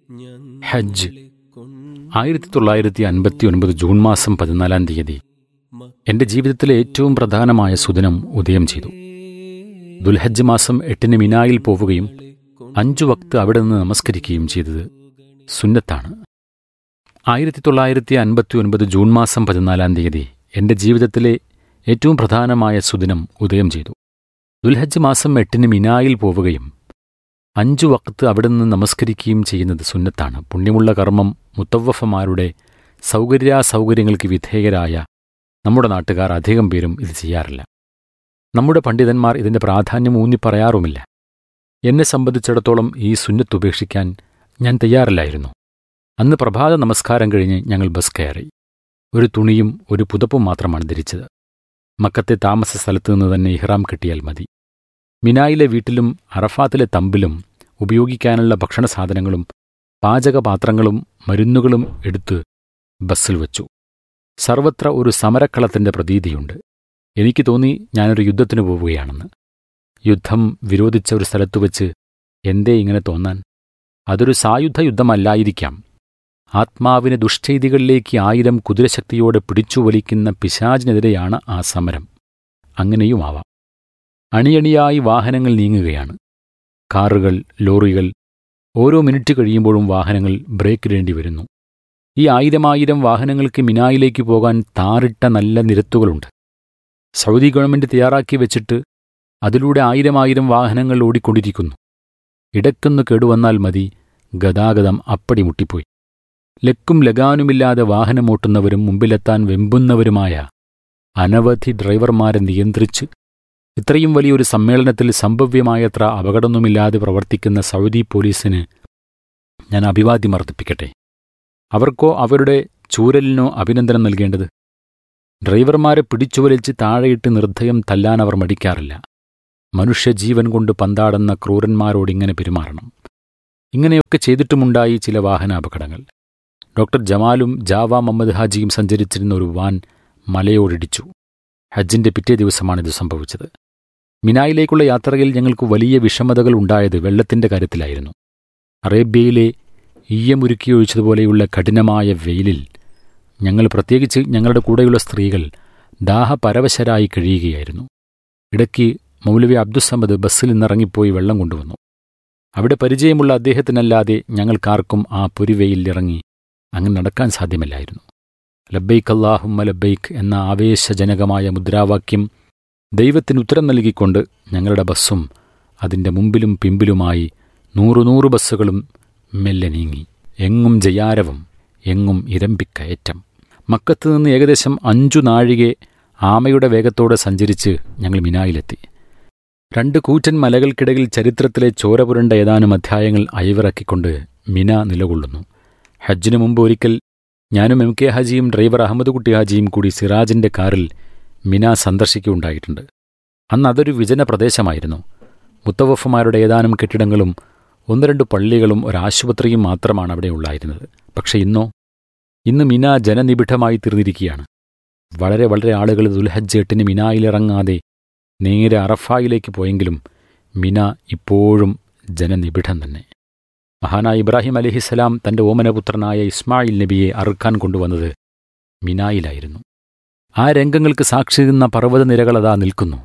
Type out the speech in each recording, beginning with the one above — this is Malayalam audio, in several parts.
ഹജ്ജ് ആയിരത്തി തൊള്ളായിരത്തി അൻപത്തി ഒൻപത് ജൂൺ മാസം പതിനാലാം തീയതി എൻ്റെ ജീവിതത്തിലെ ഏറ്റവും പ്രധാനമായ സുദിനം ഉദയം ചെയ്തു ദുൽഹജ്ജ് മാസം എട്ടിന് മിനായിൽ പോവുകയും അഞ്ചു വക്ത് അവിടെ നിന്ന് നമസ്കരിക്കുകയും ചെയ്തത് സുന്നത്താണ് ആയിരത്തി തൊള്ളായിരത്തി അൻപത്തി ഒൻപത് ജൂൺ മാസം പതിനാലാം തീയതി എൻ്റെ ജീവിതത്തിലെ ഏറ്റവും പ്രധാനമായ സുദിനം ഉദയം ചെയ്തു ദുൽഹജ്ജ് മാസം എട്ടിന് മിനായിൽ പോവുകയും അഞ്ചു വക്ത് അവിടെ നിന്ന് നമസ്കരിക്കുകയും ചെയ്യുന്നത് സുന്നത്താണ് പുണ്യമുള്ള കർമ്മം മുത്തവഫമാരുടെ സൗകര്യാസൗകര്യങ്ങൾക്ക് വിധേയരായ നമ്മുടെ നാട്ടുകാർ അധികം പേരും ഇത് ചെയ്യാറില്ല നമ്മുടെ പണ്ഡിതന്മാർ ഇതിൻ്റെ പ്രാധാന്യം ഊന്നി പറയാറുമില്ല എന്നെ സംബന്ധിച്ചിടത്തോളം ഈ സുന്നത്ത് ഉപേക്ഷിക്കാൻ ഞാൻ തയ്യാറില്ലായിരുന്നു അന്ന് പ്രഭാത നമസ്കാരം കഴിഞ്ഞ് ഞങ്ങൾ ബസ് കയറി ഒരു തുണിയും ഒരു പുതപ്പും മാത്രമാണ് ധരിച്ചത് മക്കത്തെ താമസ സ്ഥലത്തു നിന്ന് തന്നെ ഇഹ്റാം കിട്ടിയാൽ മതി മിനായിലെ വീട്ടിലും അറഫാത്തിലെ തമ്പിലും ഉപയോഗിക്കാനുള്ള ഭക്ഷണ സാധനങ്ങളും പാചകപാത്രങ്ങളും മരുന്നുകളും എടുത്ത് ബസ്സിൽ വച്ചു സർവത്ര ഒരു സമരക്കളത്തിന്റെ പ്രതീതിയുണ്ട് എനിക്ക് തോന്നി ഞാനൊരു യുദ്ധത്തിന് പോവുകയാണെന്ന് യുദ്ധം വിരോധിച്ച ഒരു സ്ഥലത്തു വച്ച് എന്തേ ഇങ്ങനെ തോന്നാൻ അതൊരു സായുധ യുദ്ധമല്ലായിരിക്കാം ആത്മാവിനെ ദുഷ്ചെയ്തികളിലേക്ക് ആയിരം കുതിരശക്തിയോടെ പിടിച്ചുവലിക്കുന്ന പിശാചിനെതിരെയാണ് ആ സമരം അങ്ങനെയുമാവാം അണിയണിയായി വാഹനങ്ങൾ നീങ്ങുകയാണ് കാറുകൾ ലോറികൾ ഓരോ മിനിറ്റ് കഴിയുമ്പോഴും വാഹനങ്ങൾ ബ്രേക്കിടേണ്ടി വരുന്നു ഈ ആയിരമായിരം വാഹനങ്ങൾക്ക് മിനായിലേക്ക് പോകാൻ താറിട്ട നല്ല നിരത്തുകളുണ്ട് സൗദി ഗവൺമെന്റ് തയ്യാറാക്കി വെച്ചിട്ട് അതിലൂടെ ആയിരമായിരം വാഹനങ്ങൾ ഓടിക്കൊണ്ടിരിക്കുന്നു ഇടക്കൊന്ന് കേടുവന്നാൽ മതി ഗതാഗതം അപ്പടി മുട്ടിപ്പോയി ലക്കും ലഗാനുമില്ലാതെ വാഹനമോട്ടുന്നവരും മുമ്പിലെത്താൻ വെമ്പുന്നവരുമായ അനവധി ഡ്രൈവർമാരെ നിയന്ത്രിച്ച് ഇത്രയും വലിയൊരു സമ്മേളനത്തിൽ സംഭവ്യമായത്ര അപകടമൊന്നുമില്ലാതെ പ്രവർത്തിക്കുന്ന സൗദി പോലീസിന് ഞാൻ അഭിവാദ്യം അർപ്പിക്കട്ടെ അവർക്കോ അവരുടെ ചൂരലിനോ അഭിനന്ദനം നൽകേണ്ടത് ഡ്രൈവർമാരെ പിടിച്ചുവലിച്ച് താഴെയിട്ട് നിർദ്ധയം തല്ലാൻ അവർ മടിക്കാറില്ല മനുഷ്യജീവൻ കൊണ്ട് പന്താടുന്ന ക്രൂരന്മാരോടിങ്ങനെ പെരുമാറണം ഇങ്ങനെയൊക്കെ ചെയ്തിട്ടുമുണ്ടായി ചില വാഹനാപകടങ്ങൾ ഡോക്ടർ ജമാലും ജാവ മുഹമ്മദ് ഹാജിയും സഞ്ചരിച്ചിരുന്ന ഒരു വാൻ മലയോടിടിച്ചു ഹജ്ജിന്റെ പിറ്റേ ദിവസമാണിത് സംഭവിച്ചത് മിനായിലേക്കുള്ള യാത്രയിൽ ഞങ്ങൾക്ക് വലിയ വിഷമതകൾ ഉണ്ടായത് വെള്ളത്തിന്റെ കാര്യത്തിലായിരുന്നു അറേബ്യയിലെ ഈയമുരുക്കിയൊഴിച്ചതുപോലെയുള്ള കഠിനമായ വെയിലിൽ ഞങ്ങൾ പ്രത്യേകിച്ച് ഞങ്ങളുടെ കൂടെയുള്ള സ്ത്രീകൾ ദാഹപരവശരായി കഴിയുകയായിരുന്നു ഇടയ്ക്ക് മൗലവി അബ്ദുസമ്മദ് ബസ്സിൽ നിന്നിറങ്ങിപ്പോയി വെള്ളം കൊണ്ടുവന്നു അവിടെ പരിചയമുള്ള അദ്ദേഹത്തിനല്ലാതെ ഞങ്ങൾക്കാർക്കും ആ പൊരിവെയിൽ ഇറങ്ങി അങ്ങനെ നടക്കാൻ സാധ്യമല്ലായിരുന്നു ലബൈക്ക് അല്ലാഹുമ്മ ലബൈക്ക് എന്ന ആവേശജനകമായ മുദ്രാവാക്യം ദൈവത്തിന് ഉത്തരം നൽകിക്കൊണ്ട് ഞങ്ങളുടെ ബസ്സും അതിൻ്റെ മുമ്പിലും പിമ്പിലുമായി നൂറു നൂറ് ബസ്സുകളും മെല്ലെ നീങ്ങി എങ്ങും ജയാരവം എങ്ങും ഇരമ്പിക്കയറ്റം മക്കത്ത് നിന്ന് ഏകദേശം അഞ്ചു നാഴികെ ആമയുടെ വേഗത്തോടെ സഞ്ചരിച്ച് ഞങ്ങൾ മിനായിലെത്തി രണ്ട് കൂറ്റൻ മലകൾക്കിടയിൽ ചരിത്രത്തിലെ ചോരപുരണ്ട ഏതാനും അധ്യായങ്ങൾ അയവിറക്കിക്കൊണ്ട് മിന നിലകൊള്ളുന്നു ഹജ്ജിനു മുമ്പ് ഒരിക്കൽ ഞാനും എം കെ ഹാജിയും ഡ്രൈവർ അഹമ്മദ് കുട്ടി ഹാജിയും കൂടി സിറാജിന്റെ കാറിൽ മിന സന്ദർശിക്കുകയുണ്ടായിട്ടുണ്ട് അന്ന് അതൊരു വിജന പ്രദേശമായിരുന്നു മുത്തവഫമാരുടെ ഏതാനും കെട്ടിടങ്ങളും ഒന്ന് രണ്ട് പള്ളികളും ഒരാശുപത്രിയും മാത്രമാണ് അവിടെ ഉണ്ടായിരുന്നത് പക്ഷെ ഇന്നോ ഇന്ന് മിന ജനനിബിഡമായി തീർന്നിരിക്കുകയാണ് വളരെ വളരെ ആളുകൾ ദുൽഹജ്ജ് എട്ടിന് മിനായിലിറങ്ങാതെ നേരെ അറഫായിലേക്ക് പോയെങ്കിലും മിന ഇപ്പോഴും ജനനിബിഡം തന്നെ മഹാനായ ഇബ്രാഹിം അലിഹിസലാം തന്റെ ഓമനപുത്രനായ ഇസ്മായിൽ നബിയെ അറുക്കാൻ കൊണ്ടുവന്നത് മിനായിലായിരുന്നു ആ രംഗങ്ങൾക്ക് സാക്ഷി നിന്ന പർവ്വതനിരകളതാ നിൽക്കുന്നു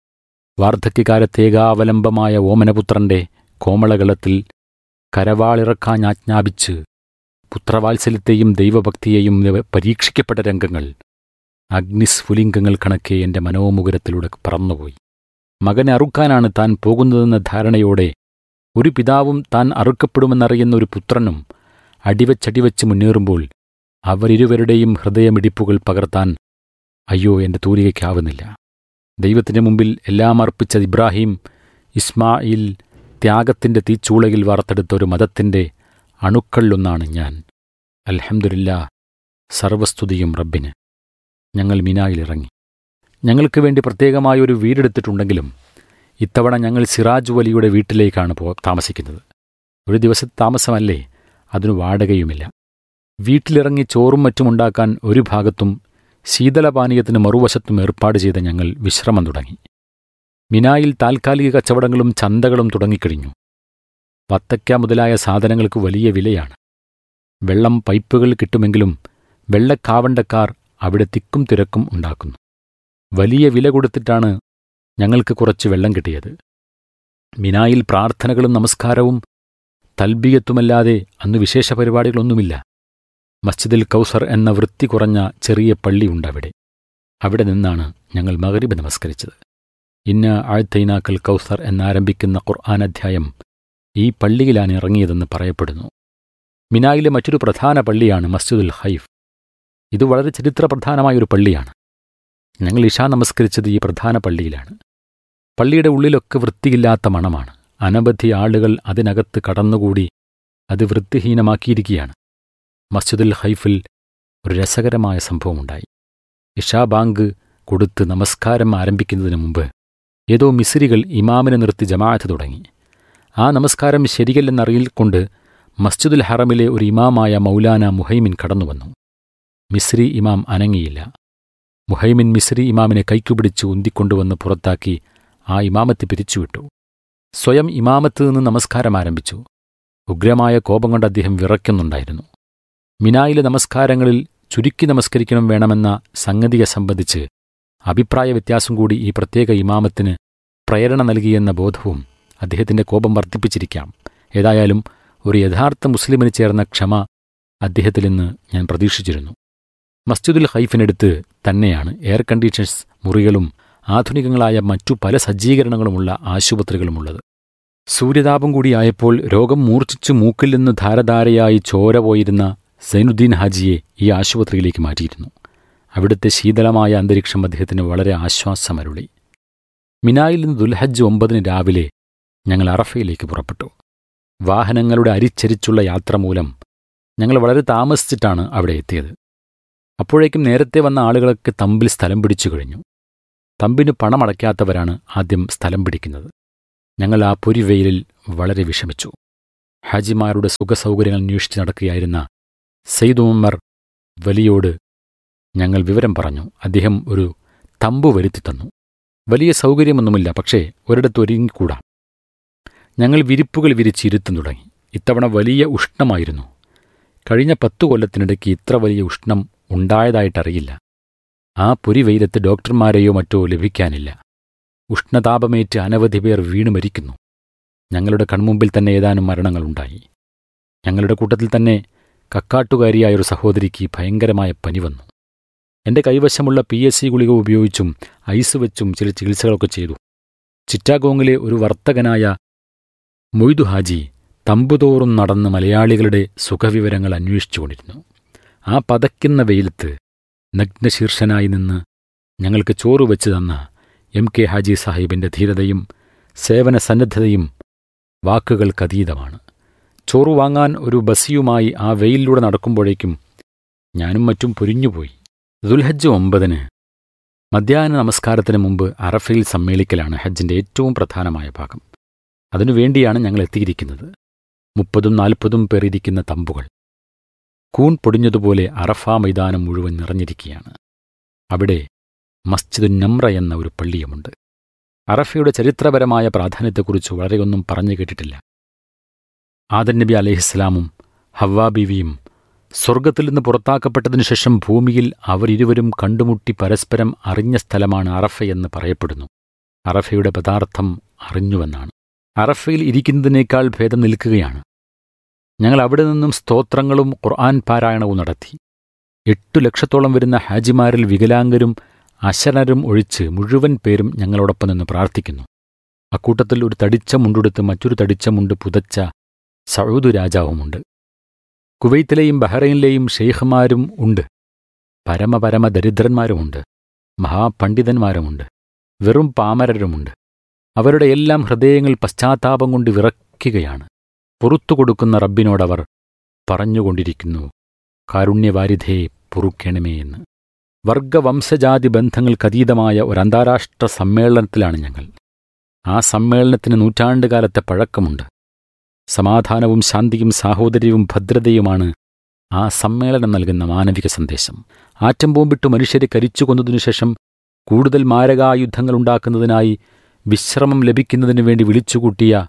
വാർദ്ധക്യകാലത്തേകാവലംബമായ ഓമനപുത്രന്റെ കോമളകളത്തിൽ കരവാളിറക്കാഞ്ഞാജ്ഞാപിച്ച് പുത്രവാത്സല്യത്തെയും ദൈവഭക്തിയെയും പരീക്ഷിക്കപ്പെട്ട രംഗങ്ങൾ അഗ്നിസ്ഫുലിംഗങ്ങൾ കണക്കെ എന്റെ മനോമുകുരത്തിലൂടെ പറന്നുപോയി മകനെ അറുക്കാനാണ് താൻ പോകുന്നതെന്ന ധാരണയോടെ ഒരു പിതാവും താൻ അറുക്കപ്പെടുമെന്നറിയുന്ന ഒരു പുത്രനും അടിവച്ചടിവച്ച് മുന്നേറുമ്പോൾ അവരിരുവരുടെയും ഹൃദയമിടിപ്പുകൾ പകർത്താൻ അയ്യോ എന്റെ തൂലികയ്ക്കാവുന്നില്ല ദൈവത്തിന്റെ മുമ്പിൽ എല്ലാം അർപ്പിച്ച ഇബ്രാഹിം ഇസ്മായിൽ ത്യാഗത്തിന്റെ തീച്ചൂളയിൽ വാർത്തെടുത്ത ഒരു മതത്തിന്റെ അണുക്കളിലൊന്നാണ് ഞാൻ അൽഹംദുലില്ലാ സർവസ്തുതിയും റബ്ബിന് ഞങ്ങൾ മിനായിലിറങ്ങി ഞങ്ങൾക്ക് വേണ്ടി പ്രത്യേകമായ ഒരു വീടെടുത്തിട്ടുണ്ടെങ്കിലും ഇത്തവണ ഞങ്ങൾ സിറാജ് വലിയുടെ വീട്ടിലേക്കാണ് പോ താമസിക്കുന്നത് ഒരു ദിവസത്തെ താമസമല്ലേ അതിനു വാടകയുമില്ല വീട്ടിലിറങ്ങി ചോറും മറ്റുമുണ്ടാക്കാൻ ഒരു ഭാഗത്തും ശീതളപാനീയത്തിന് മറുവശത്തും ഏർപ്പാട് ചെയ്ത ഞങ്ങൾ വിശ്രമം തുടങ്ങി മിനായിൽ താൽക്കാലിക കച്ചവടങ്ങളും ചന്തകളും തുടങ്ങിക്കഴിഞ്ഞു വത്തക്ക മുതലായ സാധനങ്ങൾക്ക് വലിയ വിലയാണ് വെള്ളം പൈപ്പുകൾ കിട്ടുമെങ്കിലും വെള്ളക്കാവണ്ടക്കാർ അവിടെ തിക്കും തിരക്കും ഉണ്ടാക്കുന്നു വലിയ വില കൊടുത്തിട്ടാണ് ഞങ്ങൾക്ക് കുറച്ച് വെള്ളം കിട്ടിയത് മിനായിൽ പ്രാർത്ഥനകളും നമസ്കാരവും തൽബിയത്തുമല്ലാതെ അന്ന് വിശേഷ പരിപാടികളൊന്നുമില്ല മസ്ജിദിൽ കൗസർ എന്ന വൃത്തി കുറഞ്ഞ ചെറിയ പള്ളിയുണ്ടവിടെ അവിടെ നിന്നാണ് ഞങ്ങൾ മകരിബ് നമസ്കരിച്ചത് ഇന്ന ആഴ്ത്തൈനാക്കൽ കൗസർ എന്നാരംഭിക്കുന്ന ഖുർആൻ അധ്യായം ഈ പള്ളിയിലാണ് ഇറങ്ങിയതെന്ന് പറയപ്പെടുന്നു മിനായിലെ മറ്റൊരു പ്രധാന പള്ളിയാണ് മസ്ജിദുൽ ഹൈഫ് ഇത് വളരെ ചരിത്രപ്രധാനമായ ഒരു പള്ളിയാണ് ഞങ്ങൾ ഇഷാ നമസ്കരിച്ചത് ഈ പ്രധാന പള്ളിയിലാണ് പള്ളിയുടെ ഉള്ളിലൊക്കെ വൃത്തിയില്ലാത്ത മണമാണ് അനവധി ആളുകൾ അതിനകത്ത് കടന്നുകൂടി അത് വൃത്തിഹീനമാക്കിയിരിക്കുകയാണ് മസ്ജിദുൽ ഹൈഫിൽ ഒരു രസകരമായ സംഭവമുണ്ടായി ഇഷാ ബാങ്ക് കൊടുത്ത് നമസ്കാരം ആരംഭിക്കുന്നതിന് മുമ്പ് ഏതോ മിസിരികൾ ഇമാമിനെ നിർത്തി ജമാഅത്ത് തുടങ്ങി ആ നമസ്കാരം ശരിയല്ലെന്നറിയിൽക്കൊണ്ട് മസ്ജിദുൽ ഹറമിലെ ഒരു ഇമാമായ മൗലാന മുഹൈമിൻ കടന്നുവന്നു മിസ്രി ഇമാം അനങ്ങിയില്ല മുഹൈമിൻ മിസ്രി ഇമാമിനെ കൈക്കുപിടിച്ച് ഉന്തിക്കൊണ്ടുവന്ന് പുറത്താക്കി ആ ഇമാമത്ത് പിരിച്ചുവിട്ടു സ്വയം ഇമാമത്ത് നിന്ന് നമസ്കാരം ആരംഭിച്ചു ഉഗ്രമായ കോപം കൊണ്ട് അദ്ദേഹം വിറയ്ക്കുന്നുണ്ടായിരുന്നു മിനായിലെ നമസ്കാരങ്ങളിൽ ചുരുക്കി നമസ്കരിക്കണം വേണമെന്ന സംഗതിയെ സംബന്ധിച്ച് അഭിപ്രായ വ്യത്യാസം കൂടി ഈ പ്രത്യേക ഇമാമത്തിന് പ്രേരണ നൽകിയെന്ന ബോധവും അദ്ദേഹത്തിന്റെ കോപം വർദ്ധിപ്പിച്ചിരിക്കാം ഏതായാലും ഒരു യഥാർത്ഥ മുസ്ലിമിന് ചേർന്ന ക്ഷമ അദ്ദേഹത്തിൽ നിന്ന് ഞാൻ പ്രതീക്ഷിച്ചിരുന്നു മസ്ജിദുൽ ഹൈഫിനടുത്ത് തന്നെയാണ് എയർ കണ്ടീഷൻസ് മുറികളും ആധുനികങ്ങളായ മറ്റു പല സജ്ജീകരണങ്ങളുമുള്ള ആശുപത്രികളുമുള്ളത് സൂര്യതാപം കൂടിയായപ്പോൾ രോഗം മൂർച്ഛിച്ച് മൂക്കിൽ നിന്ന് ധാരധാരയായി ചോര പോയിരുന്ന സൈനുദ്ദീൻ ഹാജിയെ ഈ ആശുപത്രിയിലേക്ക് മാറ്റിയിരുന്നു അവിടുത്തെ ശീതളമായ അന്തരീക്ഷം അദ്ദേഹത്തിന് വളരെ ആശ്വാസമരുളി മിനായിൽ നിന്ന് ദുൽഹജ്ജ് ഒമ്പതിന് രാവിലെ ഞങ്ങൾ അറഫയിലേക്ക് പുറപ്പെട്ടു വാഹനങ്ങളുടെ അരിച്ചരിച്ചുള്ള യാത്ര മൂലം ഞങ്ങൾ വളരെ താമസിച്ചിട്ടാണ് അവിടെ എത്തിയത് അപ്പോഴേക്കും നേരത്തെ വന്ന ആളുകളൊക്കെ തമ്പിൽ സ്ഥലം പിടിച്ചു കഴിഞ്ഞു തമ്പിന് പണമടയ്ക്കാത്തവരാണ് ആദ്യം സ്ഥലം പിടിക്കുന്നത് ഞങ്ങൾ ആ പൊരിവെയിലിൽ വളരെ വിഷമിച്ചു ഹാജിമാരുടെ സുഖസൗകര്യങ്ങൾ അന്വേഷിച്ച് നടക്കുകയായിരുന്ന സെയ്ദ് ഉമ്മർ വലിയോട് ഞങ്ങൾ വിവരം പറഞ്ഞു അദ്ദേഹം ഒരു തമ്പു വരുത്തി തന്നു വലിയ സൗകര്യമൊന്നുമില്ല പക്ഷേ ഒരിടത്ത് ഒരുങ്ങിക്കൂടാം ഞങ്ങൾ വിരിപ്പുകൾ വിരിച്ചിരുത്തും തുടങ്ങി ഇത്തവണ വലിയ ഉഷ്ണമായിരുന്നു കഴിഞ്ഞ പത്തു കൊല്ലത്തിനിടയ്ക്ക് ഇത്ര വലിയ ഉഷ്ണം ഉണ്ടായതായിട്ടറിയില്ല ആ പൊരിവെയിലത്ത് ഡോക്ടർമാരെയോ മറ്റോ ലഭിക്കാനില്ല ഉഷ്ണതാപമേറ്റ് അനവധി പേർ വീണു മരിക്കുന്നു ഞങ്ങളുടെ കൺമുമ്പിൽ തന്നെ ഏതാനും മരണങ്ങളുണ്ടായി ഞങ്ങളുടെ കൂട്ടത്തിൽ തന്നെ കക്കാട്ടുകാരിയായൊരു സഹോദരിക്ക് ഭയങ്കരമായ പനി വന്നു എന്റെ കൈവശമുള്ള പി എസ് സി ഗുളിക ഉപയോഗിച്ചും ഐസ് വെച്ചും ചില ചികിത്സകളൊക്കെ ചെയ്തു ചിറ്റാഗോങ്ങിലെ ഒരു വർത്തകനായ മൊയ്തു ഹാജി തമ്പുതോറും നടന്ന് മലയാളികളുടെ സുഖവിവരങ്ങൾ അന്വേഷിച്ചുകൊണ്ടിരുന്നു ആ പതയ്ക്കുന്ന വെയിലത്ത് നഗ്നശീർഷനായി നിന്ന് ഞങ്ങൾക്ക് ചോറ് വെച്ച് തന്ന എം കെ ഹാജി സാഹിബിന്റെ ധീരതയും സേവന സന്നദ്ധതയും വാക്കുകൾക്കതീതമാണ് ചോറ് വാങ്ങാൻ ഒരു ബസ്സിയുമായി ആ വെയിലിലൂടെ നടക്കുമ്പോഴേക്കും ഞാനും മറ്റും പൊരിഞ്ഞുപോയി ദുൽഹജ്ജ് ഒമ്പതിന് മധ്യാഹ്ന നമസ്കാരത്തിന് മുമ്പ് അറഫയിൽ സമ്മേളിക്കലാണ് ഹജ്ജിന്റെ ഏറ്റവും പ്രധാനമായ ഭാഗം അതിനുവേണ്ടിയാണ് ഞങ്ങൾ എത്തിയിരിക്കുന്നത് മുപ്പതും നാൽപ്പതും പേർ ഇരിക്കുന്ന തമ്പുകൾ കൂൺ പൊടിഞ്ഞതുപോലെ അറഫ മൈതാനം മുഴുവൻ നിറഞ്ഞിരിക്കുകയാണ് അവിടെ മസ്ജിദ് നമ്ര എന്ന ഒരു പള്ളിയുമുണ്ട് അറഫയുടെ ചരിത്രപരമായ പ്രാധാന്യത്തെക്കുറിച്ച് വളരെയൊന്നും പറഞ്ഞു കേട്ടിട്ടില്ല ആദൻ നബി അലഹിസ്ലാമും ഹവ്വാ ബീവിയും സ്വർഗത്തിൽ നിന്ന് പുറത്താക്കപ്പെട്ടതിനു ശേഷം ഭൂമിയിൽ അവരിരുവരും കണ്ടുമുട്ടി പരസ്പരം അറിഞ്ഞ സ്ഥലമാണ് അറഫയെന്ന് പറയപ്പെടുന്നു അറഫയുടെ പദാർത്ഥം അറിഞ്ഞുവെന്നാണ് അറഫയിൽ ഇരിക്കുന്നതിനേക്കാൾ ഭേദം നിൽക്കുകയാണ് ഞങ്ങൾ അവിടെ നിന്നും സ്തോത്രങ്ങളും ഖുർആൻ പാരായണവും നടത്തി എട്ടു ലക്ഷത്തോളം വരുന്ന ഹാജിമാരിൽ വികലാംഗരും അശരണരും ഒഴിച്ച് മുഴുവൻ പേരും ഞങ്ങളോടൊപ്പം നിന്ന് പ്രാർത്ഥിക്കുന്നു അക്കൂട്ടത്തിൽ ഒരു തടിച്ച മുണ്ടെടുത്ത് മറ്റൊരു തടിച്ച മുണ്ട് പുതച്ച സൗദു രാജാവുമുണ്ട് കുവൈത്തിലെയും ബഹ്റൈനിലെയും ഷെയ്ഖുമാരും ഉണ്ട് പരമപരമ ദരിദ്രന്മാരുമുണ്ട് മഹാപണ്ഡിതന്മാരുമുണ്ട് വെറും പാമരരുമുണ്ട് അവരുടെ എല്ലാം ഹൃദയങ്ങൾ പശ്ചാത്താപം കൊണ്ട് വിറയ്ക്കുകയാണ് പുറത്തു കൊടുക്കുന്ന റബ്ബിനോടവർ പറഞ്ഞുകൊണ്ടിരിക്കുന്നു കാരുണ്യവാരിധേ പൊറുക്കണമേ എന്ന് വർഗവംശജാതി ബന്ധങ്ങൾക്കതീതമായ ഒരു അന്താരാഷ്ട്ര സമ്മേളനത്തിലാണ് ഞങ്ങൾ ആ സമ്മേളനത്തിന് നൂറ്റാണ്ടുകാലത്തെ പഴക്കമുണ്ട് സമാധാനവും ശാന്തിയും സാഹോദര്യവും ഭദ്രതയുമാണ് ആ സമ്മേളനം നൽകുന്ന മാനവിക സന്ദേശം ആറ്റം ബോംബിട്ട് മനുഷ്യരെ കരിച്ചു കൊന്നതിനുശേഷം കൂടുതൽ മാരകായുധങ്ങൾ ഉണ്ടാക്കുന്നതിനായി വിശ്രമം ലഭിക്കുന്നതിനു വേണ്ടി വിളിച്ചുകൂട്ടിയ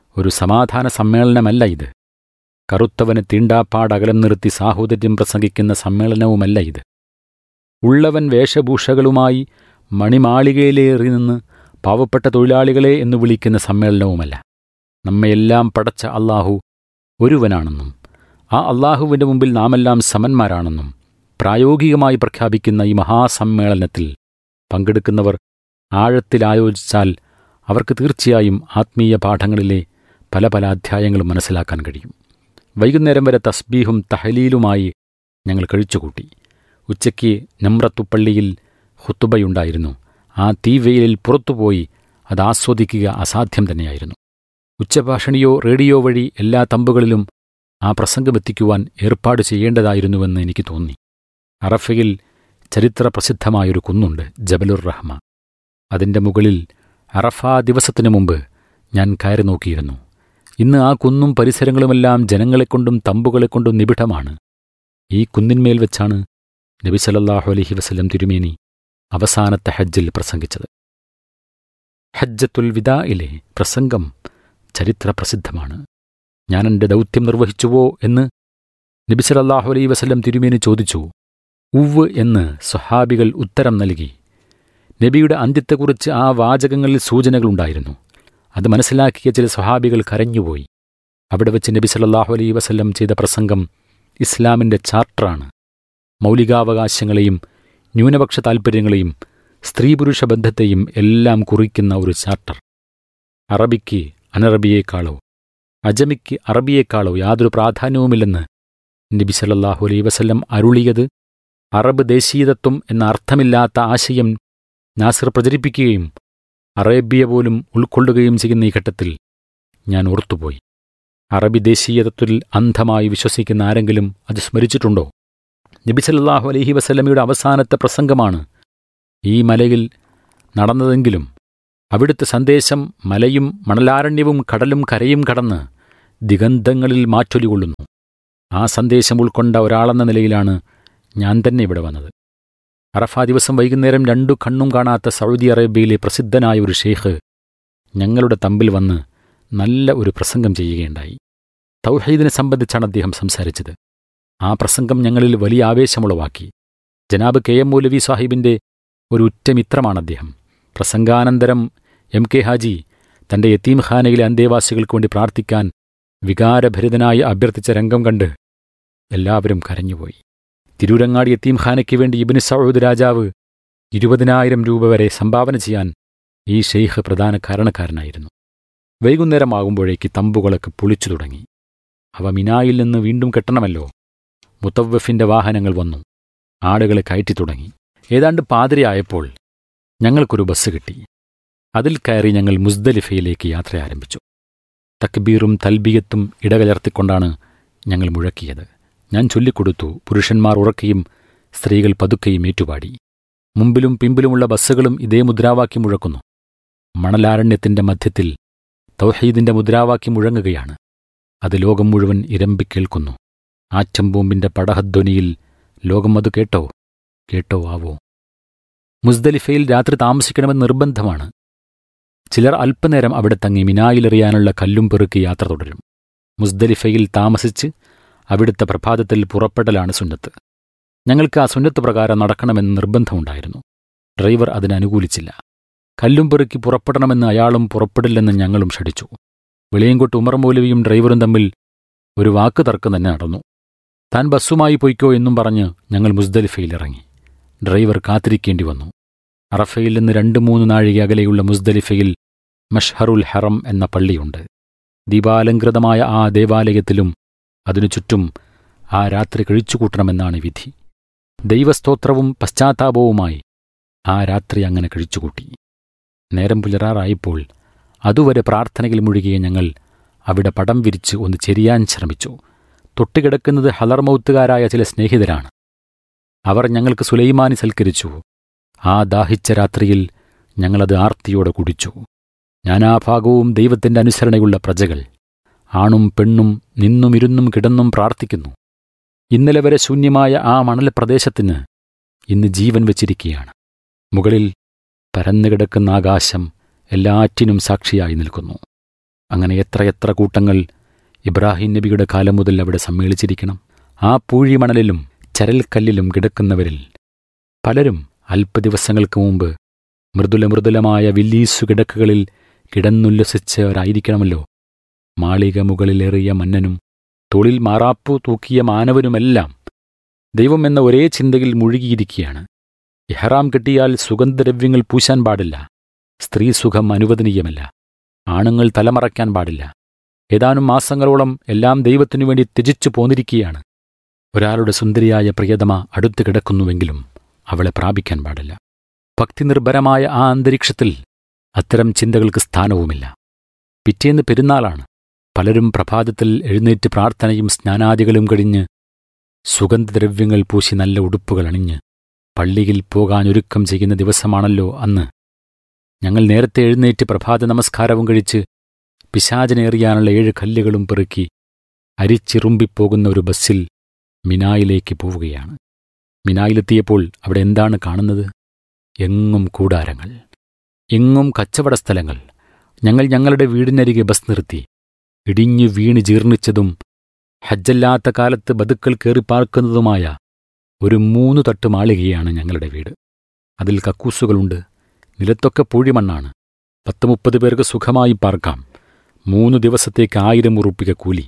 ഒരു സമാധാന സമ്മേളനമല്ല ഇത് കറുത്തവന് തീണ്ടാപ്പാടകലം നിർത്തി സാഹോദര്യം പ്രസംഗിക്കുന്ന സമ്മേളനവുമല്ല ഇത് ഉള്ളവൻ വേഷഭൂഷകളുമായി മണിമാളികയിലേറി നിന്ന് പാവപ്പെട്ട തൊഴിലാളികളെ എന്ന് വിളിക്കുന്ന സമ്മേളനവുമല്ല നമ്മയെല്ലാം പടച്ച അള്ളാഹു ഒരുവനാണെന്നും ആ അള്ളാഹുവിൻ്റെ മുമ്പിൽ നാമെല്ലാം സമന്മാരാണെന്നും പ്രായോഗികമായി പ്രഖ്യാപിക്കുന്ന ഈ മഹാസമ്മേളനത്തിൽ പങ്കെടുക്കുന്നവർ ആഴത്തിൽ ആയോജിച്ചാൽ അവർക്ക് തീർച്ചയായും ആത്മീയ പാഠങ്ങളിലെ പല പല അധ്യായങ്ങളും മനസ്സിലാക്കാൻ കഴിയും വൈകുന്നേരം വരെ തസ്ബീഹും തഹലീലുമായി ഞങ്ങൾ കഴിച്ചുകൂട്ടി ഉച്ചയ്ക്ക് നമ്രത്തുപ്പള്ളിയിൽ ഹുത്തുബയുണ്ടായിരുന്നു ആ തീവെയിലിൽ പുറത്തുപോയി അത് ആസ്വദിക്കുക അസാധ്യം തന്നെയായിരുന്നു ഉച്ചഭാഷണിയോ റേഡിയോ വഴി എല്ലാ തമ്പുകളിലും ആ പ്രസംഗമെത്തിക്കുവാൻ ഏർപ്പാട് ചെയ്യേണ്ടതായിരുന്നുവെന്ന് എനിക്ക് തോന്നി അറഫയിൽ ചരിത്ര പ്രസിദ്ധമായൊരു കുന്നുണ്ട് ജബലുർ റഹ്മ അതിൻ്റെ മുകളിൽ അറഫ ദിവസത്തിനു മുമ്പ് ഞാൻ കയറി നോക്കിയിരുന്നു ഇന്ന് ആ കുന്നും പരിസരങ്ങളുമെല്ലാം ജനങ്ങളെക്കൊണ്ടും തമ്പുകളെക്കൊണ്ടും നിബിഡമാണ് ഈ കുന്നിന്മേൽ വെച്ചാണ് നബി സല്ലല്ലാഹു അലൈഹി വസല്ലം തിരുമേനി അവസാനത്തെ ഹജ്ജിൽ പ്രസംഗിച്ചത് ഹജ്ജത്തുൽ വിദായിലെ പ്രസംഗം ചരിത്ര പ്രസിദ്ധമാണ് ഞാൻ എൻ്റെ ദൗത്യം നിർവഹിച്ചുവോ എന്ന് നബി സല്ലല്ലാഹു അലൈഹി വസല്ലം തിരുമേനി ചോദിച്ചു ഉവ് എന്ന് സ്വഹാബികൾ ഉത്തരം നൽകി നബിയുടെ അന്ത്യത്തെക്കുറിച്ച് ആ വാചകങ്ങളിൽ സൂചനകളുണ്ടായിരുന്നു അത് മനസ്സിലാക്കിയ ചില സ്വഹാബികൾ കരഞ്ഞുപോയി അവിടെ വെച്ച് നബി സല്ലല്ലാഹു അലൈഹി വസല്ലം ചെയ്ത പ്രസംഗം ഇസ്ലാമിൻ്റെ ചാർട്ടറാണ് മൗലികാവകാശങ്ങളെയും ന്യൂനപക്ഷ താൽപ്പര്യങ്ങളെയും സ്ത്രീ പുരുഷ ബന്ധത്തെയും എല്ലാം കുറിക്കുന്ന ഒരു ചാർട്ടർ അറബിക്ക് അനറബിയേക്കാളോ അജമിക്ക് അറബിയേക്കാളോ യാതൊരു പ്രാധാന്യവുമില്ലെന്ന് നബി സല്ലല്ലാഹു അലൈഹി വസല്ലം അരുളിയത് അറബ് ദേശീയതത്വം എന്ന അർത്ഥമില്ലാത്ത ആശയം നാസിർ പ്രചരിപ്പിക്കുകയും അറേബ്യ പോലും ഉൾക്കൊള്ളുകയും ചെയ്യുന്ന ഈ ഘട്ടത്തിൽ ഞാൻ ഓർത്തുപോയി അറബി ദേശീയതത്വത്തിൽ അന്ധമായി വിശ്വസിക്കുന്ന ആരെങ്കിലും അത് സ്മരിച്ചിട്ടുണ്ടോ നബി സല്ലല്ലാഹു അലൈഹി വസല്ലമയുടെ അവസാനത്തെ പ്രസംഗമാണ് ഈ മലയിൽ നടന്നതെങ്കിലും അവിടുത്തെ സന്ദേശം മലയും മണലാരണ്യവും കടലും കരയും കടന്ന് ദിഗന്ധങ്ങളിൽ മാറ്റൊലികൊള്ളുന്നു ആ സന്ദേശം ഉൾക്കൊണ്ട ഒരാളെന്ന നിലയിലാണ് ഞാൻ തന്നെ ഇവിടെ വന്നത് അറഫ ദിവസം വൈകുന്നേരം രണ്ടു കണ്ണും കാണാത്ത സൗദി അറേബ്യയിലെ പ്രസിദ്ധനായ ഒരു ഷെയ്ഖ് ഞങ്ങളുടെ തമ്പിൽ വന്ന് നല്ല ഒരു പ്രസംഗം ചെയ്യുകയുണ്ടായി തൗഹീദിനെ സംബന്ധിച്ചാണ് അദ്ദേഹം സംസാരിച്ചത് ആ പ്രസംഗം ഞങ്ങളിൽ വലിയ ആവേശമുളവാക്കി ജനാബ് കെ എം മൗലവി സാഹിബിൻ്റെ ഒരു ഉറ്റമിത്രമാണ് അദ്ദേഹം പ്രസംഗാനന്തരം എം കെ ഹാജി തന്റെ യത്തീംഖാനയിലെ അന്തേവാസികൾക്ക് വേണ്ടി പ്രാർത്ഥിക്കാൻ വികാരഭരിതനായി അഭ്യർത്ഥിച്ച രംഗം കണ്ട് എല്ലാവരും കരഞ്ഞുപോയി തിരൂരങ്ങാടി യത്തീംഖാനയ്ക്ക് വേണ്ടി ഇബിന് സൗദ് രാജാവ് ഇരുപതിനായിരം രൂപ വരെ സംഭാവന ചെയ്യാൻ ഈ ഷെയ്ഖ് പ്രധാന കാരണക്കാരനായിരുന്നു വൈകുന്നേരമാകുമ്പോഴേക്ക് തമ്പുകളൊക്കെ പൊളിച്ചു തുടങ്ങി അവ മിനായിൽ നിന്ന് വീണ്ടും കെട്ടണമല്ലോ മുത്തവ്വഫിന്റെ വാഹനങ്ങൾ വന്നു ആടുകളെ കയറ്റി തുടങ്ങി ഏതാണ്ട് പാതിരയായപ്പോൾ ഞങ്ങൾക്കൊരു ബസ് കിട്ടി അതിൽ കയറി ഞങ്ങൾ മുസ്ദലിഫയിലേക്ക് യാത്ര ആരംഭിച്ചു തക്ബീറും തൽബിയത്തും ഇടകലർത്തിക്കൊണ്ടാണ് ഞങ്ങൾ മുഴക്കിയത് ഞാൻ ചൊല്ലിക്കൊടുത്തു പുരുഷന്മാർ ഉറക്കുകയും സ്ത്രീകൾ പതുക്കെയും ഏറ്റുപാടി മുമ്പിലും പിമ്പിലുമുള്ള ബസ്സുകളും ഇതേ മുദ്രാവാക്യം മുഴക്കുന്നു മണലാരണ്യത്തിന്റെ മധ്യത്തിൽ തൗഹീദിന്റെ മുദ്രാവാക്യം മുഴങ്ങുകയാണ് അത് ലോകം മുഴുവൻ ഇരമ്പിക്കേൾക്കുന്നു ആറ്റം ബോംബിന്റെ പടഹധ്വനിയിൽ ലോകം അത് കേട്ടോ കേട്ടോ ആവോ മുസ്ദലിഫയിൽ രാത്രി താമസിക്കണമെന്ന് നിർബന്ധമാണ് ചിലർ അല്പനേരം അവിടെ തങ്ങി മിനായിലെറിയാനുള്ള കല്ലും പെറുക്കി യാത്ര തുടരും മുസ്ദലിഫയിൽ താമസിച്ച് അവിടുത്തെ പ്രഭാതത്തിൽ പുറപ്പെടലാണ് സുന്നത്ത് ഞങ്ങൾക്ക് ആ സുന്നത്ത് പ്രകാരം നടക്കണമെന്ന് നിർബന്ധമുണ്ടായിരുന്നു ഡ്രൈവർ അതിന് അനുകൂലിച്ചില്ല കല്ലും പെറുക്കി പുറപ്പെടണമെന്ന് അയാളും പുറപ്പെടില്ലെന്ന് ഞങ്ങളും ഷടിച്ചു വെളിയങ്കോട്ട് ഉമർ മൗലവിയും ഡ്രൈവറും തമ്മിൽ ഒരു വാക്ക് തർക്കം തന്നെ നടന്നു താൻ ബസ്സുമായി പൊയ്ക്കോ എന്നും പറഞ്ഞ് ഞങ്ങൾ മുസ്ദലിഫയിൽ ഇറങ്ങി ഡ്രൈവർ കാത്തിരിക്കേണ്ടി വന്നു അറഫയിൽ നിന്ന് രണ്ട് മൂന്ന് നാഴിക അകലെയുള്ള മുസ്ദലിഫയിൽ മഷ്ഹറുൽ ഹറം എന്ന പള്ളിയുണ്ട് ദീപാലങ്കൃതമായ ആ ദേവാലയത്തിലും അതിനു ചുറ്റും ആ രാത്രി കഴിച്ചുകൂട്ടണമെന്നാണ് വിധി ദൈവസ്തോത്രവും പശ്ചാത്താപവുമായി ആ രാത്രി അങ്ങനെ കഴിച്ചുകൂട്ടി നേരം പുലരാറായപ്പോൾ അതുവരെ പ്രാർത്ഥനയിൽ മുഴുകിയ ഞങ്ങൾ അവിടെ പടം വിരിച്ച് ഒന്ന് ചെരിയാൻ ശ്രമിച്ചു തൊട്ടുകിടക്കുന്നത് ഹലർമൗത്തുകാരായ ചില സ്നേഹിതരാണ് അവർ ഞങ്ങൾക്ക് സുലൈമാനി സൽക്കരിച്ചു ആ ദാഹിച്ച രാത്രിയിൽ ഞങ്ങളത് ആർത്തിയോടെ കുടിച്ചു നാനാഭാഗവും ദൈവത്തിന്റെ അനുസരണയുള്ള പ്രജകൾ ആണും പെണ്ണും നിന്നും ഇരുന്നും കിടന്നും പ്രാർത്ഥിക്കുന്നു ഇന്നലെ വരെ ശൂന്യമായ ആ മണൽ പ്രദേശത്തിന് ഇന്ന് ജീവൻ വച്ചിരിക്കുകയാണ് മുകളിൽ പരന്നുകിടക്കുന്ന ആകാശം എല്ലാറ്റിനും സാക്ഷിയായി നിൽക്കുന്നു അങ്ങനെ എത്രയെത്ര കൂട്ടങ്ങൾ ഇബ്രാഹിം നബിയുടെ കാലം മുതൽ അവിടെ സമ്മേളിച്ചിരിക്കണം ആ പൂഴിമണലിലും ചരൽക്കല്ലിലും കിടക്കുന്നവരിൽ പലരും അല്പദിവസങ്ങൾക്ക് മുമ്പ് മൃദുല മൃദുലമായ വില്ലീസു കിടക്കുകളിൽ കിടന്നുല്ലസിച്ചവരായിരിക്കണമല്ലോ മാളിക മുകളിലേറിയ മന്നനും തൊളിൽ മാറാപ്പു തൂക്കിയ മാനവനുമെല്ലാം ദൈവം എന്ന ഒരേ ചിന്തയിൽ മുഴുകിയിരിക്കുകയാണ് ഇഹ്റാം കെട്ടിയാൽ സുഗന്ധദ്രവ്യങ്ങൾ പൂശാൻ പാടില്ല സ്ത്രീ സുഖം അനുവദനീയമല്ല ആണുങ്ങൾ തലമറയ്ക്കാൻ പാടില്ല ഏതാനും മാസങ്ങളോളം എല്ലാം ദൈവത്തിനു വേണ്ടി ത്യജിച്ചു പോന്നിരിക്കുകയാണ് ഒരാളുടെ സുന്ദരിയായ പ്രിയതമ അടുത്ത് കിടക്കുന്നുവെങ്കിലും അവളെ പ്രാപിക്കാൻ പാടില്ല ഭക്തിനിർഭരമായ ആ അന്തരീക്ഷത്തിൽ അത്തരം ചിന്തകൾക്ക് സ്ഥാനവുമില്ല പിറ്റേന്ന് പെരുന്നാളാണ് പലരും പ്രഭാതത്തിൽ എഴുന്നേറ്റ് പ്രാർത്ഥനയും സ്നാനാദികളും കഴിഞ്ഞ് സുഗന്ധദ്രവ്യങ്ങൾ പൂശി നല്ല ഉടുപ്പുകൾ അണിഞ്ഞ് പള്ളിയിൽ പോകാൻ ഒരുക്കം ചെയ്യുന്ന ദിവസമാണല്ലോ അന്ന് ഞങ്ങൾ നേരത്തെ എഴുന്നേറ്റ് പ്രഭാത നമസ്കാരവും കഴിച്ച് പിശാചനെറിയാനുള്ള ഏഴ് കല്ലുകളും പെറുക്കി അരിച്ചിറുമ്പിപ്പോകുന്ന ഒരു ബസ്സിൽ മിനായിലേക്ക് പോവുകയാണ് മിനായിലെത്തിയപ്പോൾ അവിടെ എന്താണ് കാണുന്നത് എങ്ങും കൂടാരങ്ങൾ എങ്ങും കച്ചവട സ്ഥലങ്ങൾ ഞങ്ങൾ ഞങ്ങളുടെ വീടിനരികെ ബസ് നിർത്തി ഇടിഞ്ഞു വീണ് ജീർണിച്ചതും ഹജ്ജല്ലാത്ത കാലത്ത് ബതുക്കൾ കയറിപ്പാർക്കുന്നതുമായ ഒരു മൂന്നു തട്ട് മാളികയാണ് ഞങ്ങളുടെ വീട് അതിൽ കക്കൂസുകളുണ്ട് നിലത്തൊക്കെ പൂഴിമണ്ണാണ് പത്ത് മുപ്പത് പേർക്ക് സുഖമായി പാർക്കാം മൂന്ന് ദിവസത്തേക്ക് ആയിരം ഉറുപ്പിക കൂലി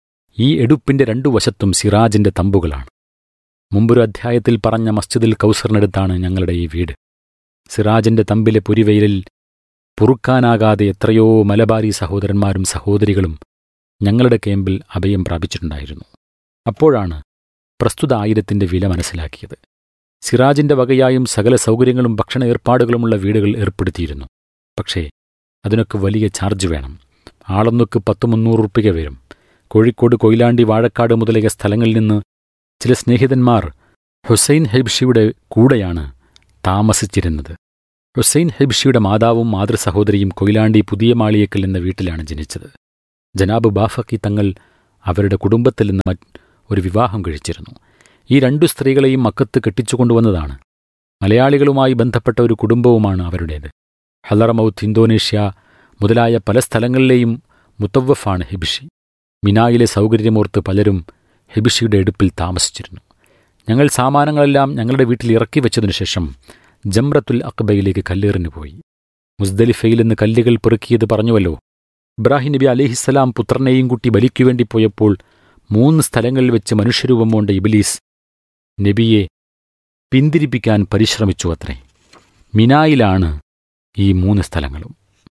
ഈ എടുപ്പിന്റെ രണ്ടു വശത്തും സിറാജിന്റെ തമ്പുകളാണ് മുമ്പൊരു അധ്യായത്തിൽ പറഞ്ഞ മസ്ജിദിൽ കൗസറിനടുത്താണ് ഞങ്ങളുടെ ഈ വീട് സിറാജിന്റെ തമ്പിലെ പുരിവെയിലിൽ പൊറുക്കാനാകാതെ എത്രയോ മലബാരി സഹോദരന്മാരും സഹോദരികളും ഞങ്ങളുടെ ക്യാമ്പിൽ അഭയം പ്രാപിച്ചിട്ടുണ്ടായിരുന്നു അപ്പോഴാണ് പ്രസ്തുത ആയിരത്തിന്റെ വില മനസ്സിലാക്കിയത് സിറാജിന്റെ വകയായും സകല സൗകര്യങ്ങളും ഭക്ഷണ ഏർപ്പാടുകളുമുള്ള വീടുകൾ ഏർപ്പെടുത്തിയിരുന്നു പക്ഷേ അതിനൊക്കെ വലിയ ചാർജ് വേണം ആളൊന്നുക്ക് പത്ത് മുന്നൂറ് റുപ്യ വരും കോഴിക്കോട് കൊയിലാണ്ടി വാഴക്കാട് മുതലിയ സ്ഥലങ്ങളിൽ നിന്ന് ചില സ്നേഹിതന്മാർ ഹുസൈൻ ഹെബ്ഷിയുടെ കൂടെയാണ് താമസിച്ചിരുന്നത് ഹുസൈൻ ഹെബ്ഷിയുടെ മാതാവും മാതൃസഹോദരിയും കൊയിലാണ്ടി പുതിയ മാളിയേക്കൽ എന്ന വീട്ടിലാണ് ജനിച്ചത് ജനാബ് ബാഫക്കി തങ്ങൾ അവരുടെ കുടുംബത്തിൽ നിന്ന് ഒരു വിവാഹം കഴിച്ചിരുന്നു ഈ രണ്ടു സ്ത്രീകളെയും മക്കത്ത് കെട്ടിച്ചുകൊണ്ടുവന്നതാണ് മലയാളികളുമായി ബന്ധപ്പെട്ട ഒരു കുടുംബവുമാണ് അവരുടേത് ഹലറമൌത്ത് ഇന്തോനേഷ്യ മുതലായ പല സ്ഥലങ്ങളിലെയും മുത്തവഫാണ് ഹിബിഷി മിനായിലെ സൗകര്യമോർത്ത് പലരും ഹിബിഷിയുടെ എടുപ്പിൽ താമസിച്ചിരുന്നു ഞങ്ങൾ സാമാനങ്ങളെല്ലാം ഞങ്ങളുടെ വീട്ടിൽ ഇറക്കി വെച്ചതിനു ശേഷം ജംറത്തുൽ അക്ബയിലേക്ക് കല്ലേറിന് പോയി മുസ്ദലിഫയിൽ നിന്ന് കല്ലുകൾ പെറുക്കിയത് പറഞ്ഞുവല്ലോ ഇബ്രാഹിം നബി അലിഹിസ്സലാം പുത്രനെയും കുട്ടി ബലിക്കു വേണ്ടി പോയപ്പോൾ മൂന്ന് സ്ഥലങ്ങളിൽ വെച്ച് മനുഷ്യരൂപം കൊണ്ട ഇബിലീസ് നബിയെ പിന്തിരിപ്പിക്കാൻ പരിശ്രമിച്ചു അത്രേ മിനായിലാണ് ഈ മൂന്ന് സ്ഥലങ്ങളും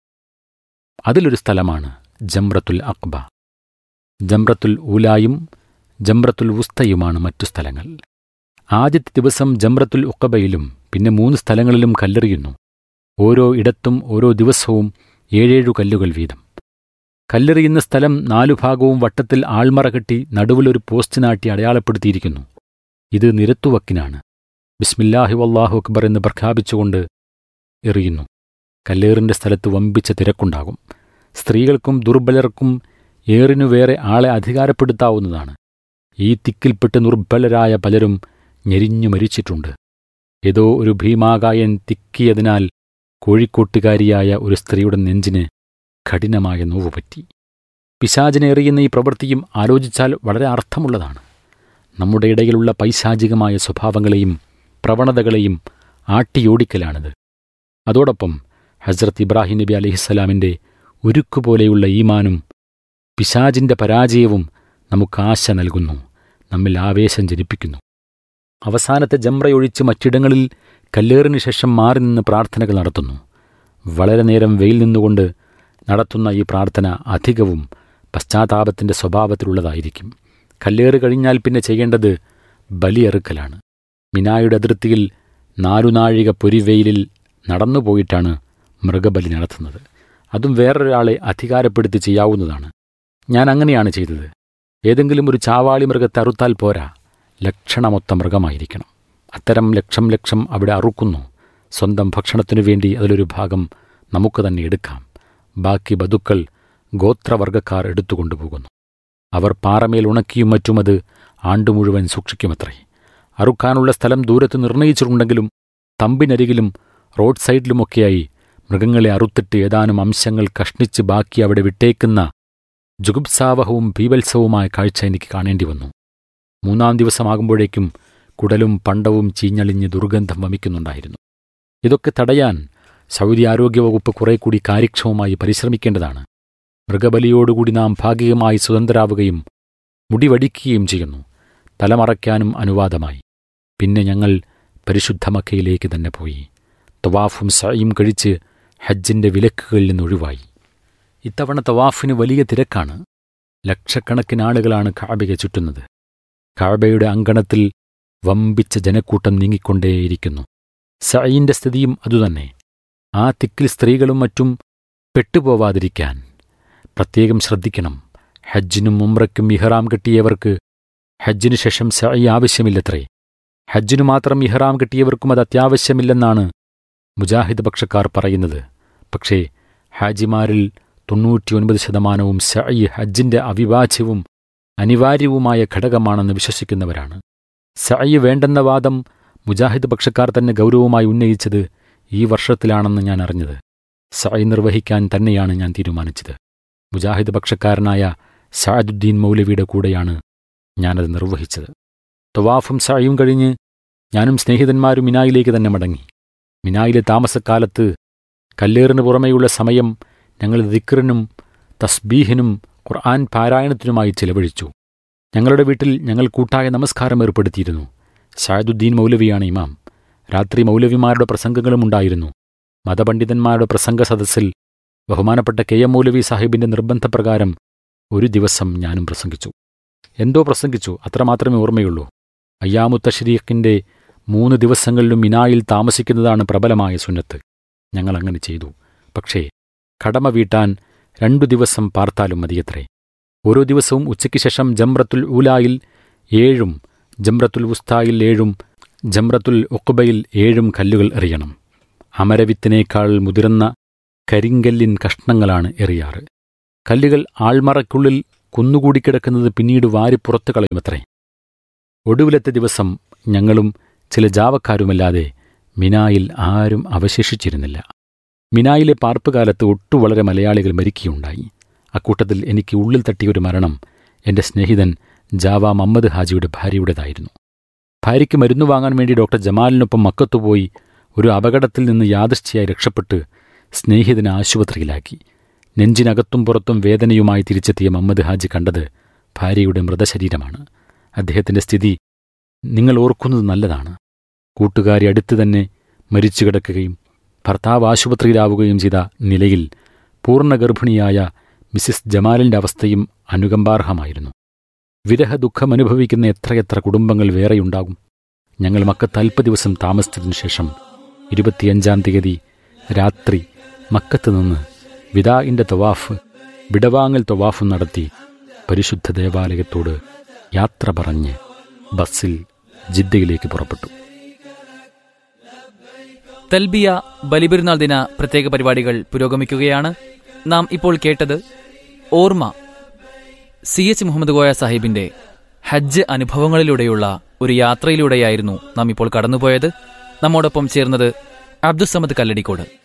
അതിലൊരു സ്ഥലമാണ് ജംറത്തുൽ അക്ബ ജംറത്തുൽ ഊലായും ജംറത്തുൽ ഉസ്തയുമാണ് മറ്റു സ്ഥലങ്ങൾ ആദ്യത്തെ ദിവസം ജംറത്തുൽ ഉക്കബയിലും പിന്നെ മൂന്ന് സ്ഥലങ്ങളിലും കല്ലെറിയുന്നു ഓരോ ഇടത്തും ഓരോ ദിവസവും ഏഴേഴു കല്ലുകൾ വീതം കല്ലെറിയുന്ന സ്ഥലം നാലു ഭാഗവും വട്ടത്തിൽ ആൾമറ കെട്ടി നടുവിലൊരു പോസ്റ്റ് നാട്ടി അടയാളപ്പെടുത്തിയിരിക്കുന്നു ഇത് നിരത്തുവക്കിനാണ് ബിസ്മില്ലാഹി വല്ലാഹു അക്ബർ എന്ന് പ്രഖ്യാപിച്ചുകൊണ്ട് എറിയുന്നു കല്ലേറിന്റെ സ്ഥലത്ത് വമ്പിച്ച തിരക്കുണ്ടാകും സ്ത്രീകൾക്കും ദുർബലർക്കും ഏറിനു വേറെ ആളെ അധികാരപ്പെടുത്താവുന്നതാണ് ഈ തിക്കിൽപ്പെട്ട് ദുർബലരായ പലരും ഞെരിഞ്ഞു മരിച്ചിട്ടുണ്ട് ഏതോ ഒരു ഭീമാകായൻ തിക്കിയതിനാൽ കോഴിക്കോട്ടുകാരിയായ ഒരു സ്ത്രീയുടെ നെഞ്ചിന് കഠിനമായ നോവ് പറ്റി പിശാചിനെ എറിയുന്ന ഈ പ്രവൃത്തിയും ആലോചിച്ചാൽ വളരെ അർത്ഥമുള്ളതാണ് നമ്മുടെ ഇടയിലുള്ള പൈശാചികമായ സ്വഭാവങ്ങളെയും പ്രവണതകളെയും ആട്ടിയോടിക്കലാണിത് അതോടൊപ്പം ഹസ്രത്ത് ഇബ്രാഹിം നബി അലഹിസ്സലാമിൻ്റെ ഉരുക്കുപോലെയുള്ള ഈമാനും പിശാജിൻ്റെ പരാജയവും നമുക്ക് ആശ നൽകുന്നു നമ്മിൽ ആവേശം ജനിപ്പിക്കുന്നു അവസാനത്തെ ജംറയൊഴിച്ച് മറ്റിടങ്ങളിൽ കല്ലേറിന് ശേഷം മാറി നിന്ന് പ്രാർത്ഥനകൾ നടത്തുന്നു വളരെ നേരം വെയിൽ നിന്നുകൊണ്ട് നടത്തുന്ന ഈ പ്രാർത്ഥന അധികവും പശ്ചാത്താപത്തിൻ്റെ സ്വഭാവത്തിലുള്ളതായിരിക്കും കല്ലേറ് കഴിഞ്ഞാൽ പിന്നെ ചെയ്യേണ്ടത് ബലിയെറുക്കലാണ് മിനായുടെ അതിർത്തിയിൽ നാലുനാഴിക പൊരിവെയിലിൽ നടന്നുപോയിട്ടാണ് മൃഗബലി നടത്തുന്നത് അതും വേറൊരാളെ അധികാരപ്പെടുത്തി ചെയ്യാവുന്നതാണ് ഞാൻ അങ്ങനെയാണ് ചെയ്തത് ഏതെങ്കിലും ഒരു ചാവാളി മൃഗത്തെ അറുത്താൽ പോരാ ലക്ഷണമൊത്ത മൃഗമായിരിക്കണം അത്തരം ലക്ഷം ലക്ഷം അവിടെ അറുക്കുന്നു സ്വന്തം ഭക്ഷണത്തിനു വേണ്ടി അതിലൊരു ഭാഗം നമുക്ക് തന്നെ എടുക്കാം ബാക്കി ബതുക്കൾ ഗോത്രവർഗക്കാർ എടുത്തുകൊണ്ടുപോകുന്നു അവർ പാറമേൽ ഉണക്കിയും മറ്റുമത് ആണ്ടു മുഴുവൻ സൂക്ഷിക്കുമത്രേ അറുക്കാനുള്ള സ്ഥലം ദൂരത്ത് നിർണയിച്ചിട്ടുണ്ടെങ്കിലും തമ്പിനരികിലും റോഡ് സൈഡിലുമൊക്കെയായി മൃഗങ്ങളെ അറുത്തിട്ട് ഏതാനും അംശങ്ങൾ കഷ്ണിച്ച് ബാക്കി അവിടെ വിട്ടേക്കുന്ന ജുഗുപ്സാവഹവും ബീവത്സവുമായ കാഴ്ച എനിക്ക് കാണേണ്ടി വന്നു മൂന്നാം ദിവസമാകുമ്പോഴേക്കും കുടലും പണ്ടവും ചീഞ്ഞളിഞ്ഞ് ദുർഗന്ധം വമിക്കുന്നുണ്ടായിരുന്നു ഇതൊക്കെ തടയാൻ സൗദി ആരോഗ്യവകുപ്പ് കുറെ കൂടി കാര്യക്ഷമമായി പരിശ്രമിക്കേണ്ടതാണ് മൃഗബലിയോടുകൂടി നാം ഭാഗികമായി സ്വതന്ത്രരാവുകയും മുടിവടിക്കുകയും ചെയ്യുന്നു തലമറയ്ക്കാനും അനുവാദമായി പിന്നെ ഞങ്ങൾ പരിശുദ്ധ മക്കയിലേക്ക് തന്നെ പോയി തവാഫും സയും കഴിച്ച് ഹജ്ജിന്റെ വിലക്കുകളിൽ നിന്ന് ഒഴിവായി ഇത്തവണ തവാഫിന് വലിയ തിരക്കാണ് ലക്ഷക്കണക്കിന് ആളുകളാണ് കാബയെ ചുറ്റുന്നത് കാബയുടെ അങ്കണത്തിൽ വമ്പിച്ച ജനക്കൂട്ടം നീങ്ങിക്കൊണ്ടേയിരിക്കുന്നു സയിന്റെ സ്ഥിതിയും അതുതന്നെ ആ തിക്കിൽ സ്ത്രീകളും മറ്റും പെട്ടുപോവാതിരിക്കാൻ പ്രത്യേകം ശ്രദ്ധിക്കണം ഹജ്ജിനും ഉംറയ്ക്കും ഇഹ്റാം കെട്ടിയവർക്ക് ഹജ്ജിനു ശേഷം സഅയ് ആവശ്യമില്ലത്രേ ഹജ്ജിനു മാത്രം ഇഹ്റാം കെട്ടിയവർക്കും അത് അത്യാവശ്യമില്ലെന്നാണ് മുജാഹിദ് പക്ഷക്കാർ പറയുന്നത് പക്ഷേ ഹാജിമാരിൽ തൊണ്ണൂറ്റിയൊൻപത് ശതമാനവും സഅയ് ഹജ്ജിന്റെ അവിഭാജ്യവും അനിവാര്യവുമായ ഘടകമാണെന്ന് വിശ്വസിക്കുന്നവരാണ് സഅയ് വേണ്ടെന്ന വാദം മുജാഹിദ് പക്ഷക്കാർ തന്നെ ഗൗരവമായി ഉന്നയിച്ചത് ഈ വർഷത്തിലാണെന്ന് ഞാൻ അറിഞ്ഞത് സഅയ് നിർവഹിക്കാൻ തന്നെയാണ് ഞാൻ തീരുമാനിച്ചത് മുജാഹിദ് പക്ഷക്കാരനായ സഅദുദ്ദീൻ മൗലവിയുടെ കൂടെയാണ് ഞാനത് നിർവഹിച്ചത് തവാഫും സഅയും കഴിഞ്ഞ് ഞാനും സ്നേഹിതന്മാരും മിനായിലേക്ക് തന്നെ മടങ്ങി മിനായിലെ താമസക്കാലത്ത് കല്ലേറിന് പുറമെയുള്ള സമയം ഞങ്ങൾ ദിക്റിനും തസ്ബീഹിനും ഖുർആൻ പാരായണത്തിനുമായി ചിലവഴിച്ചു ഞങ്ങളുടെ വീട്ടിൽ ഞങ്ങൾ കൂട്ടായ നമസ്കാരം ഏർപ്പെടുത്തിയിരുന്നു ഷായദുദ്ദീൻ മൗലവിയാണ് ഇമാം രാത്രി മൗലവിമാരുടെ പ്രസംഗങ്ങളും ഉണ്ടായിരുന്നു മതപണ്ഡിതന്മാരുടെ പ്രസംഗ സദസ്സിൽ ബഹുമാനപ്പെട്ട കെ എം മൗലവി സാഹിബിന്റെ നിർബന്ധപ്രകാരം ഒരു ദിവസം ഞാനും പ്രസംഗിച്ചു എന്തോ പ്രസംഗിച്ചു അത്രമാത്രമേ ഓർമ്മയുള്ളൂ അയ്യാമുത്തഷരീഖിന്റെ മൂന്ന് ദിവസങ്ങളിലും മിനായിൽ താമസിക്കുന്നതാണ് പ്രബലമായ സുന്നത്ത് ഞങ്ങൾ അങ്ങനെ ചെയ്തു പക്ഷേ കടമ വീട്ടാൻ രണ്ടു ദിവസം പാർത്താലും മതിയത്രേ ഓരോ ദിവസവും ഉച്ചയ്ക്ക് ശേഷം ജംറത്തുൽ ഊലായിൽ ഏഴും ജംറത്തുൽ ഉസ്തായിൽ ഏഴും ജംറത്തുൽ ഉഖബയിൽ ഏഴും കല്ലുകൾ എറിയണം അമരവിത്തിനേക്കാൾ മുതിർന്ന കരിങ്കല്ലിൻ കഷ്ണങ്ങളാണ് എറിയാറ് കല്ലുകൾ ആൾമറയ്ക്കുള്ളിൽ കുന്നുകൂടിക്കിടക്കുന്നത് പിന്നീട് വാരി പുറത്തു കളയുമത്രേ ഒടുവിലത്തെ ദിവസം ഞങ്ങളും ചില ജാവക്കാരുമല്ലാതെ മിനായിൽ ആരും അവശേഷിച്ചിരുന്നില്ല മിനായിലെ പാർപ്പുകാലത്ത് ഒട്ടു വളരെ മലയാളികൾ മരിക്കുകയുണ്ടായി അക്കൂട്ടത്തിൽ എനിക്ക് ഉള്ളിൽ തട്ടിയൊരു മരണം എന്റെ സ്നേഹിതൻ ജാവ മമ്മദ് ഹാജിയുടെ ഭാര്യയുടേതായിരുന്നു ഭാര്യയ്ക്ക് മരുന്ന് വാങ്ങാൻ വേണ്ടി ഡോക്ടർ ജമാലിനൊപ്പം മക്കത്തുപോയി ഒരു അപകടത്തിൽ നിന്ന് യാദൃശ്ചയായി രക്ഷപ്പെട്ട് സ്നേഹിതനെ ആശുപത്രിയിലാക്കി നെഞ്ചിനകത്തും പുറത്തും വേദനയുമായി തിരിച്ചെത്തിയ മമ്മദ് ഹാജി കണ്ടത് ഭാര്യയുടെ മൃതശരീരമാണ് അദ്ദേഹത്തിന്റെ സ്ഥിതി നിങ്ങൾ ഓർക്കുന്നത് നല്ലതാണ് കൂട്ടുകാരി അടുത്ത് തന്നെ മരിച്ചു കിടക്കുകയും ഭർത്താവ് ആശുപത്രിയിലാവുകയും ചെയ്ത നിലയിൽ പൂർണ്ണഗർഭിണിയായ മിസിസ് ജമാലിന്റെ അവസ്ഥയും അനുകമ്പാർഹമായിരുന്നു വിരഹ ദുഃഖമനുഭവിക്കുന്ന എത്രയെത്ര കുടുംബങ്ങൾ വേറെയുണ്ടാകും ഞങ്ങൾ മക്കത്ത് അല്പ ദിവസം താമസിച്ചതിനു ശേഷം ഇരുപത്തിയഞ്ചാം തീയതി രാത്രി മക്കത്ത് നിന്ന് വിദാഇന്റെ തവാഫ് വിടവാങ്ങൽ തവാഫും നടത്തി പരിശുദ്ധ ദേവാലയത്തോട് യാത്ര പറഞ്ഞ് ബസ്സിൽ ജിദ്ദയിലേക്ക് പുറപ്പെട്ടു തൽബിയ ബലിപെരുന്നാൾ ദിന പ്രത്യേക പരിപാടികൾ പുരോഗമിക്കുകയാണ് നാം ഇപ്പോൾ കേട്ടത് ഓർമ്മ സി എച്ച് മുഹമ്മദ് കോയ സാഹിബിന്റെ ഹജ്ജ് അനുഭവങ്ങളിലൂടെയുള്ള ഒരു യാത്രയിലൂടെയായിരുന്നു നാം ഇപ്പോൾ കടന്നുപോയത് നമ്മോടൊപ്പം ചേർന്നത് അബ്ദുസമദ് കല്ലടിക്കോട്